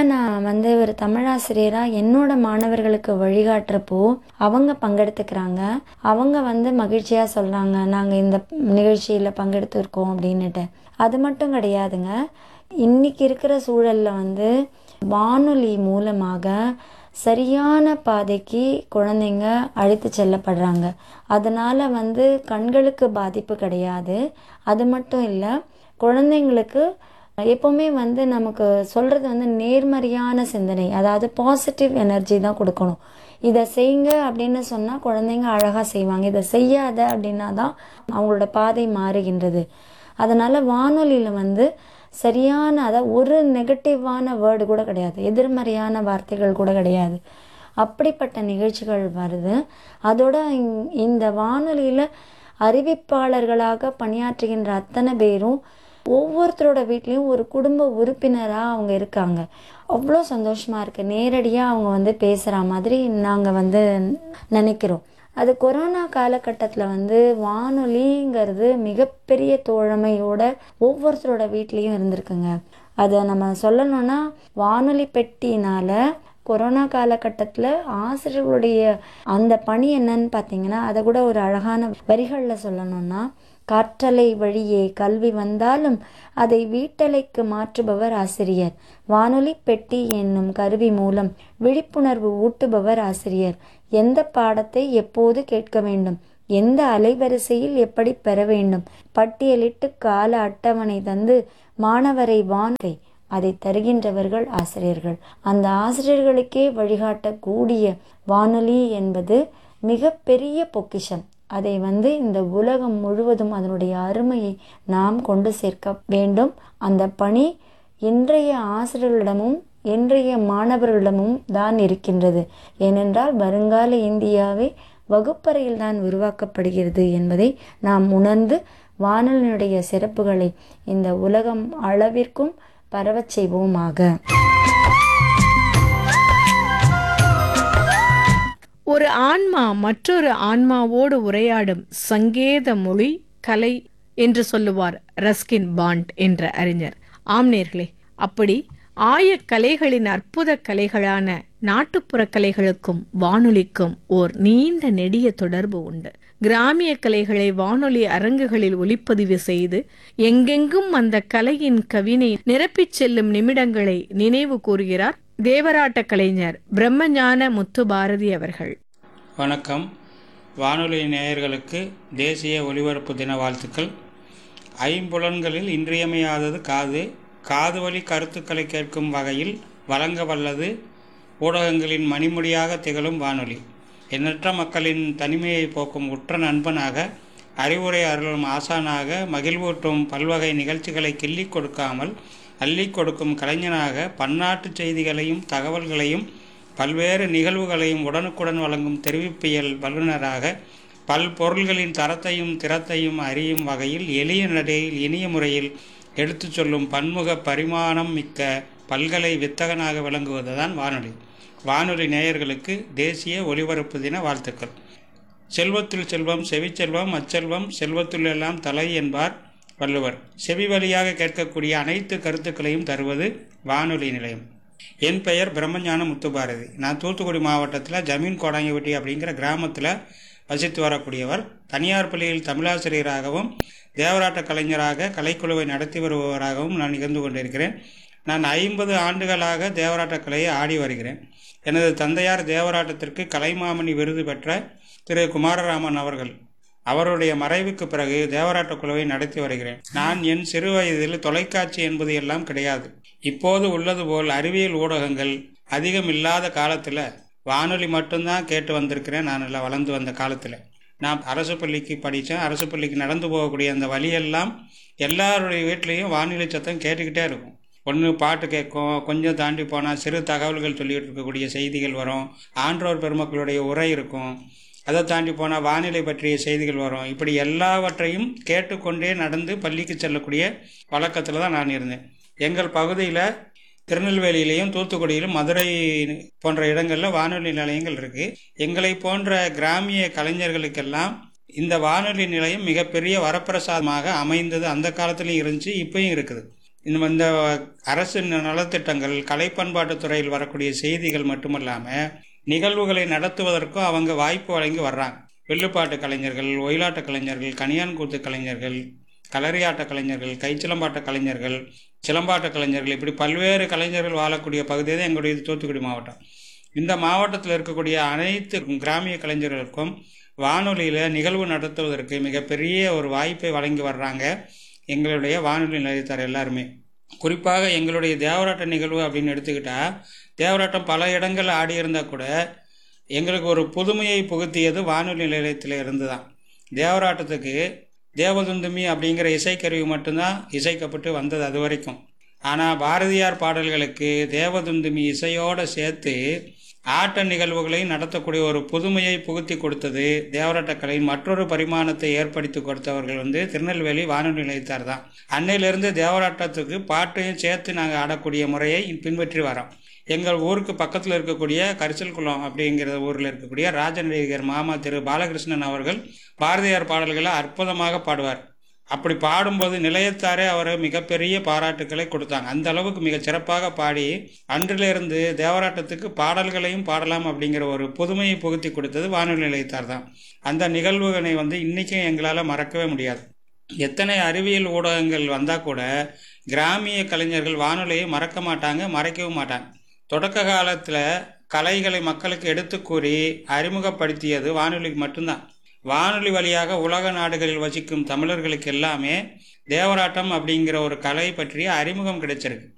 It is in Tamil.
நான் வந்து ஒரு தமிழாசிரியராக என்னோட மாணவர்களுக்கு வழிகாட்டுறப்போ அவங்க பங்கெடுத்துக்கிறாங்க அவங்க வந்து மகிழ்ச்சியாக சொல்கிறாங்க நாங்கள் இந்த நிகழ்ச்சியில் பங்கெடுத்துருக்கோம் அப்படின்னுட்டு அது மட்டும் கிடையாதுங்க இன்னைக்கு இருக்கிற சூழலில் வந்து வானொலி மூலமாக சரியான பாதைக்கு குழந்தைங்க அழைத்து செல்லப்படுறாங்க அதனால் வந்து கண்களுக்கு பாதிப்பு கிடையாது அது மட்டும் இல்லை குழந்தைங்களுக்கு எப்போவுமே வந்து நமக்கு சொல்கிறது வந்து நேர்மறையான சிந்தனை அதாவது பாசிட்டிவ் எனர்ஜி தான் கொடுக்கணும் இதை செய்யுங்க அப்படின்னு சொன்னால் குழந்தைங்க அழகாக செய்வாங்க இதை செய்யாத அப்படின்னா தான் அவங்களோட பாதை மாறுகின்றது அதனால் வானொலியில் வந்து சரியான அதாவது ஒரு நெகட்டிவான வேர்டு கூட கிடையாது எதிர்மறையான வார்த்தைகள் கூட கிடையாது அப்படிப்பட்ட நிகழ்ச்சிகள் வருது அதோட இங்- இந்த வானொலியில் அறிவிப்பாளர்களாக பணியாற்றுகின்ற அத்தனை பேரும் ஒவ்வொருத்தரோட வீட்லேயும் ஒரு குடும்ப உறுப்பினராக அவங்க இருக்காங்க அவ்வளோ சந்தோஷமாக இருக்குது நேரடியாக அவங்க வந்து பேசுகிற மாதிரி நாங்கள் வந்து நினைக்கிறோம் அது கொரோனா காலகட்டத்தில் வந்து வானொலிங்கிறது மிகப்பெரிய தோழமையோட ஒவ்வொருத்தரோட வீட்லேயும் இருந்திருக்குங்க அதை நம்ம சொல்லணும்னா வானொலி பெட்டினால கொரோனா காலகட்டத்தில் ஆசிரியர்களுடைய அந்த பணி என்னன்னு பார்த்தீங்கன்னா அதை கூட ஒரு அழகான வரிகளில் சொல்லணும்னா காற்றலை வழியே கல்வி வந்தாலும் அதை வீட்டலைக்கு மாற்றுபவர் ஆசிரியர் வானொலி பெட்டி என்னும் கருவி மூலம் விழிப்புணர்வு ஊட்டுபவர் ஆசிரியர் எந்த பாடத்தை எப்போது கேட்க வேண்டும் எந்த அலைவரிசையில் எப்படி பெற வேண்டும் பட்டியலிட்டு கால அட்டவணை தந்து மாணவரை வான்கை அதை தருகின்றவர்கள் ஆசிரியர்கள் அந்த ஆசிரியர்களுக்கே வழிகாட்டக்கூடிய வானொலி என்பது மிகப்பெரிய பொக்கிஷம் அதை வந்து இந்த உலகம் முழுவதும் அதனுடைய அருமையை நாம் கொண்டு சேர்க்க வேண்டும் அந்த பணி இன்றைய ஆசிரியர்களிடமும் இன்றைய மாணவர்களிடமும் தான் இருக்கின்றது ஏனென்றால் வருங்கால இந்தியாவை வகுப்பறையில் தான் உருவாக்கப்படுகிறது என்பதை நாம் உணர்ந்து வானொலியினுடைய சிறப்புகளை இந்த உலகம் அளவிற்கும் பரவச் செய்வோமாக ஒரு ஆன்மா மற்றொரு ஆன்மாவோடு உரையாடும் சங்கேத மொழி கலை என்று சொல்லுவார் ரஸ்கின் பாண்ட் என்ற அறிஞர் ஆம்நேர்களே அப்படி ஆய கலைகளின் அற்புத கலைகளான நாட்டுப்புற கலைகளுக்கும் வானொலிக்கும் ஓர் நீண்ட நெடிய தொடர்பு உண்டு கிராமிய கலைகளை வானொலி அரங்குகளில் ஒளிப்பதிவு செய்து எங்கெங்கும் அந்த கலையின் கவினை நிரப்பிச் செல்லும் நிமிடங்களை நினைவு கூறுகிறார் தேவராட்ட கலைஞர் பிரம்மஞான முத்து பாரதி அவர்கள் வணக்கம் வானொலி நேயர்களுக்கு தேசிய ஒலிபரப்பு தின வாழ்த்துக்கள் ஐம்புலன்களில் இன்றியமையாதது காது காது வழி கருத்துக்களை கேட்கும் வகையில் வழங்க வல்லது ஊடகங்களின் மணிமொழியாக திகழும் வானொலி எண்ணற்ற மக்களின் தனிமையை போக்கும் உற்ற நண்பனாக அறிவுரை அருளும் ஆசானாக மகிழ்வூட்டும் பல்வகை நிகழ்ச்சிகளை கிள்ளிக் கொடுக்காமல் அள்ளிக் கொடுக்கும் கலைஞனாக பன்னாட்டு செய்திகளையும் தகவல்களையும் பல்வேறு நிகழ்வுகளையும் உடனுக்குடன் வழங்கும் தெரிவிப்பியல் வல்லுநராக பல் பொருள்களின் தரத்தையும் திறத்தையும் அறியும் வகையில் எளிய நடையில் இனிய முறையில் எடுத்துச் சொல்லும் பன்முக பரிமாணம் மிக்க பல்கலை வித்தகனாக விளங்குவதுதான் வானொலி வானொலி நேயர்களுக்கு தேசிய ஒலிபரப்பு தின வாழ்த்துக்கள் செல்வத்துள் செல்வம் செவிச்செல்வம் அச்செல்வம் செல்வத்துள் எல்லாம் தலை என்பார் வள்ளுவர் செவி வழியாக கேட்கக்கூடிய அனைத்து கருத்துக்களையும் தருவது வானொலி நிலையம் என் பெயர் பிரம்மஞான முத்துபாரதி நான் தூத்துக்குடி மாவட்டத்தில் ஜமீன் கோடாங்கிவட்டி அப்படிங்கிற கிராமத்தில் வசித்து வரக்கூடியவர் தனியார் பள்ளியில் தமிழாசிரியராகவும் தேவராட்ட கலைஞராக கலைக்குழுவை நடத்தி வருபவராகவும் நான் நிகழ்ந்து கொண்டிருக்கிறேன் நான் ஐம்பது ஆண்டுகளாக தேவராட்ட கலையை ஆடி வருகிறேன் எனது தந்தையார் தேவராட்டத்திற்கு கலைமாமணி விருது பெற்ற திரு குமாரராமன் அவர்கள் அவருடைய மறைவுக்கு பிறகு தேவராட்ட குழுவை நடத்தி வருகிறேன் நான் என் சிறு வயதில் தொலைக்காட்சி என்பது எல்லாம் கிடையாது இப்போது உள்ளது போல் அறிவியல் ஊடகங்கள் அதிகம் இல்லாத காலத்தில் வானொலி மட்டும்தான் கேட்டு வந்திருக்கிறேன் நான் எல்லாம் வளர்ந்து வந்த காலத்தில் நான் அரசு பள்ளிக்கு படித்தேன் அரசு பள்ளிக்கு நடந்து போகக்கூடிய அந்த வழியெல்லாம் எல்லாருடைய வீட்லேயும் வானொலி சத்தம் கேட்டுக்கிட்டே இருக்கும் ஒன்று பாட்டு கேட்கும் கொஞ்சம் தாண்டி போனால் சிறு தகவல்கள் சொல்லிட்டு இருக்கக்கூடிய செய்திகள் வரும் ஆன்றோர் பெருமக்களுடைய உரை இருக்கும் அதை தாண்டி போனால் வானிலை பற்றிய செய்திகள் வரும் இப்படி எல்லாவற்றையும் கேட்டுக்கொண்டே நடந்து பள்ளிக்கு செல்லக்கூடிய வழக்கத்தில் தான் நான் இருந்தேன் எங்கள் பகுதியில் திருநெல்வேலியிலையும் தூத்துக்குடியிலும் மதுரை போன்ற இடங்களில் வானொலி நிலையங்கள் இருக்குது எங்களை போன்ற கிராமிய கலைஞர்களுக்கெல்லாம் இந்த வானொலி நிலையம் மிகப்பெரிய வரப்பிரசாதமாக அமைந்தது அந்த காலத்துலேயும் இருந்துச்சு இப்பயும் இருக்குது இந்த இந்த அரசு நலத்திட்டங்கள் கலை பண்பாட்டுத் துறையில் வரக்கூடிய செய்திகள் மட்டுமல்லாமல் நிகழ்வுகளை நடத்துவதற்கும் அவங்க வாய்ப்பு வழங்கி வர்றாங்க வில்லுப்பாட்டு கலைஞர்கள் ஒயிலாட்ட கலைஞர்கள் கனியான் கூத்து கலைஞர்கள் களரியாட்ட கலைஞர்கள் கைச்சிலம்பாட்ட கலைஞர்கள் சிலம்பாட்ட கலைஞர்கள் இப்படி பல்வேறு கலைஞர்கள் வாழக்கூடிய பகுதி தான் எங்களுடைய தூத்துக்குடி மாவட்டம் இந்த மாவட்டத்தில் இருக்கக்கூடிய அனைத்து கிராமிய கலைஞர்களுக்கும் வானொலியில் நிகழ்வு நடத்துவதற்கு மிகப்பெரிய ஒரு வாய்ப்பை வழங்கி வர்றாங்க எங்களுடைய வானொலி நிலையத்தார் எல்லாருமே குறிப்பாக எங்களுடைய தேவராட்ட நிகழ்வு அப்படின்னு எடுத்துக்கிட்டா தேவராட்டம் பல இடங்கள் ஆடி இருந்தால் கூட எங்களுக்கு ஒரு புதுமையை புகுத்தியது வானொலி நிலையத்தில் இருந்து தான் தேவராட்டத்துக்கு தேவதுந்துமி அப்படிங்கிற இசைக்கருவி மட்டும்தான் இசைக்கப்பட்டு வந்தது அது வரைக்கும் ஆனால் பாரதியார் பாடல்களுக்கு தேவதுந்துமி இசையோடு சேர்த்து ஆட்ட நிகழ்வுகளை நடத்தக்கூடிய ஒரு புதுமையை புகுத்தி கொடுத்தது தேவராட்ட கலையின் மற்றொரு பரிமாணத்தை ஏற்படுத்தி கொடுத்தவர்கள் வந்து திருநெல்வேலி வானொலி நிலையத்தார் தான் அன்னையிலிருந்து தேவராட்டத்துக்கு பாட்டையும் சேர்த்து நாங்கள் ஆடக்கூடிய முறையை பின்பற்றி வரோம் எங்கள் ஊருக்கு பக்கத்தில் இருக்கக்கூடிய கரிசல்குளம் அப்படிங்கிற ஊரில் இருக்கக்கூடிய ராஜநடிகர் மாமா திரு பாலகிருஷ்ணன் அவர்கள் பாரதியார் பாடல்களை அற்புதமாக பாடுவார் அப்படி பாடும்போது நிலையத்தாரே அவரை மிகப்பெரிய பாராட்டுக்களை கொடுத்தாங்க அந்த அளவுக்கு மிக சிறப்பாக பாடி அன்றிலிருந்து தேவராட்டத்துக்கு பாடல்களையும் பாடலாம் அப்படிங்கிற ஒரு புதுமையை புகுத்தி கொடுத்தது வானொலி நிலையத்தார் தான் அந்த நிகழ்வுகளை வந்து இன்றைக்கும் எங்களால் மறக்கவே முடியாது எத்தனை அறிவியல் ஊடகங்கள் வந்தால் கூட கிராமிய கலைஞர்கள் வானொலியை மறக்க மாட்டாங்க மறைக்கவும் மாட்டாங்க தொடக்க காலத்தில் கலைகளை மக்களுக்கு எடுத்து கூறி அறிமுகப்படுத்தியது வானொலி மட்டும்தான் வானொலி வழியாக உலக நாடுகளில் வசிக்கும் தமிழர்களுக்கு எல்லாமே தேவராட்டம் அப்படிங்கிற ஒரு கலை பற்றிய அறிமுகம் கிடைச்சிருக்கு